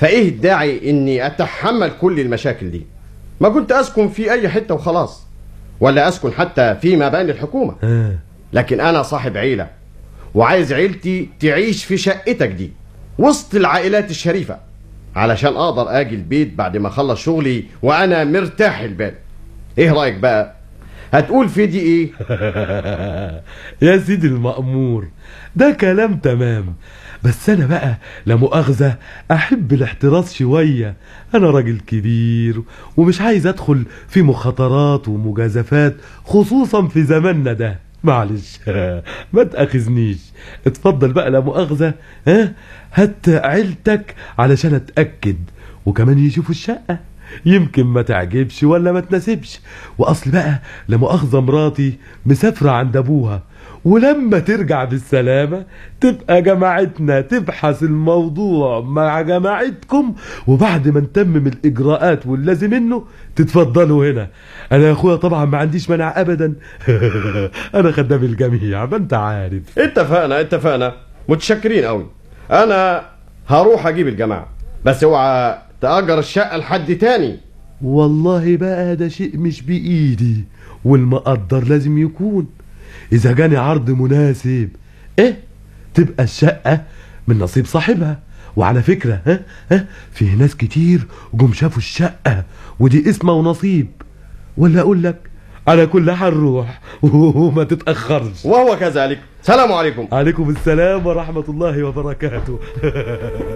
فايه الداعي اني اتحمل كل المشاكل دي ما كنت اسكن في اي حته وخلاص ولا اسكن حتى في مباني الحكومه آه. لكن انا صاحب عيله وعايز عيلتي تعيش في شقتك دي وسط العائلات الشريفه علشان اقدر اجي البيت بعد ما اخلص شغلي وانا مرتاح البال ايه رايك بقى هتقول في دي ايه يا سيدي المأمور ده كلام تمام بس انا بقى لا مؤاخذة احب الاحتراس شوية انا راجل كبير ومش عايز ادخل في مخاطرات ومجازفات خصوصا في زماننا ده معلش ما تأخذنيش اتفضل بقى لا مؤاخذة ها هات عيلتك علشان اتأكد وكمان يشوفوا الشقة يمكن ما تعجبش ولا ما تناسبش واصل بقى لا مؤاخذة مراتي مسافرة عند ابوها ولما ترجع بالسلامة تبقى جماعتنا تبحث الموضوع مع جماعتكم وبعد ما نتمم الإجراءات واللازم منه تتفضلوا هنا أنا يا أخويا طبعا ما عنديش مانع أبدا أنا خدام الجميع ما أنت عارف اتفقنا اتفقنا متشكرين قوي انا هروح اجيب الجماعه بس اوعى تأجر الشقه لحد تاني والله بقى ده شيء مش بإيدي والمقدر لازم يكون إذا جاني عرض مناسب إيه تبقى الشقة من نصيب صاحبها وعلى فكرة ها ها في ناس كتير جم شافوا الشقة ودي اسمه ونصيب ولا أقول لك على كل حال روح وما تتأخرش وهو كذلك سلام عليكم عليكم السلام ورحمة الله وبركاته